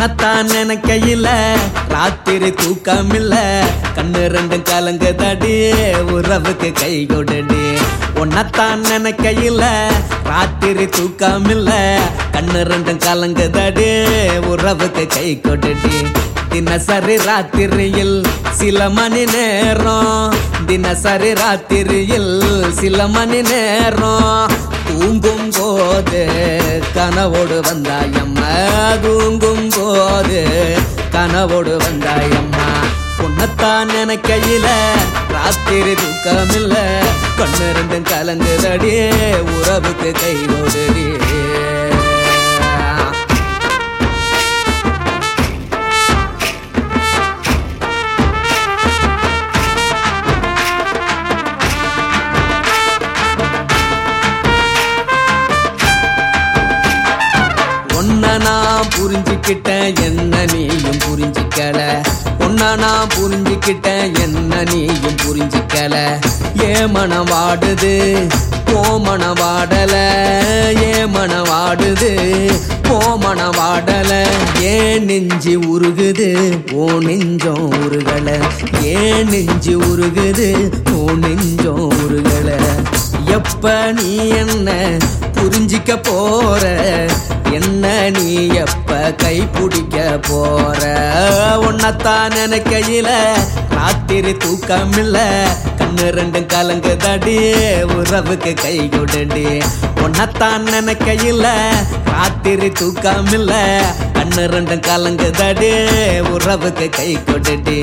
உன்னத்தான் நினைக்கையில ராத்திரி தூக்கமில்ல கண்ணு ரெண்டும் கலங்குதடி உறவுக்கு கை கொடுடி உன்னத்தான் நினைக்கையில ராத்திரி தூக்கமில்ல கண்ணு ரெண்டும் கலங்குதடி உறவுக்கு கை கொடுடி தினசரி ராத்திரியில் சில மணி நேரம் தினசரி ராத்திரியில் சில மணி நேரம் தூங்கும் போது கனவோடு வந்தாயம்மா தூங்கும் போது கனவோடு வந்தாயம்மா பொண்ணத்தான் நினைக்கையில ராத்திரி தூக்கமில்ல கண்ணு ரெண்டும் கலங்குதடி உறவுக்கு கை கொடுடி உன்னை நான் புரிஞ்சுக்கிட்டேன் என்ன நீயும் புரிஞ்சிக்கல உன்னை நான் புரிஞ்சுக்கிட்டேன் என்ன நீயும் புரிஞ்சிக்கல ஏ மனம் வாடுது போ மனம் வாடல ஏ மனம் வாடுது போ மனம் வாடல ஏன் நெஞ்சு உருகுது ஓ நெஞ்சம் உருகல ஏன் நெஞ்சு உருகுது ஓ நெஞ்சம் உருகல எப்ப நீ என்ன புரிஞ்சிக்க போற என்ன நீ எப்ப கை பிடிக்க போற உன்னத்தான் நினைக்கையில ராத்திரி தூக்கமில்ல கண்ணு ரெண்டும் கலங்குதடி உறவுக்கு கை கொடுடி உன்னத்தான் நினைக்கையில ராத்திரி தூக்கமில்ல கண்ணு ரெண்டும் கலங்குதடி உறவுக்கு கை கொடுடி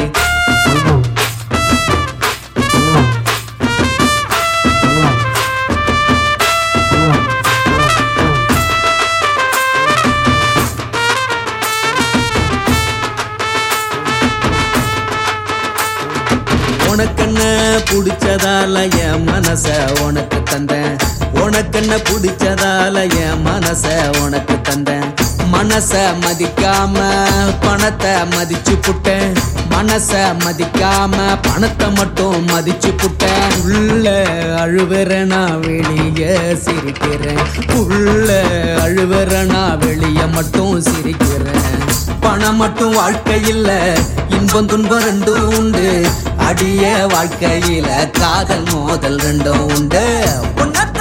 உனக்கென்ன பிடிச்சதால என் மனச உனக்கு தந்தேன் உனக்கென்ன பிடிச்சதால என் மனச உனக்கு தந்தேன் மனச மதிக்காம பணத்தை மதிச்சு புட்டேன் மனச மதிக்காம பணத்தை மட்டும் மதிச்சு புட்டேன் உள்ள அழுவுற நான் வெளிய சிரிக்கிறேன் உள்ள அழுவுற நான் வெளிய மட்டும் சிரிக்கிறேன் பணம் மட்டும் வாழ்க்கையில் இன்பம் துன்பம் ரெண்டும் உண்டு அடிய வாழ்க்கையில காதல் மோதல் ரெண்டும் உண்டு உன்னத்த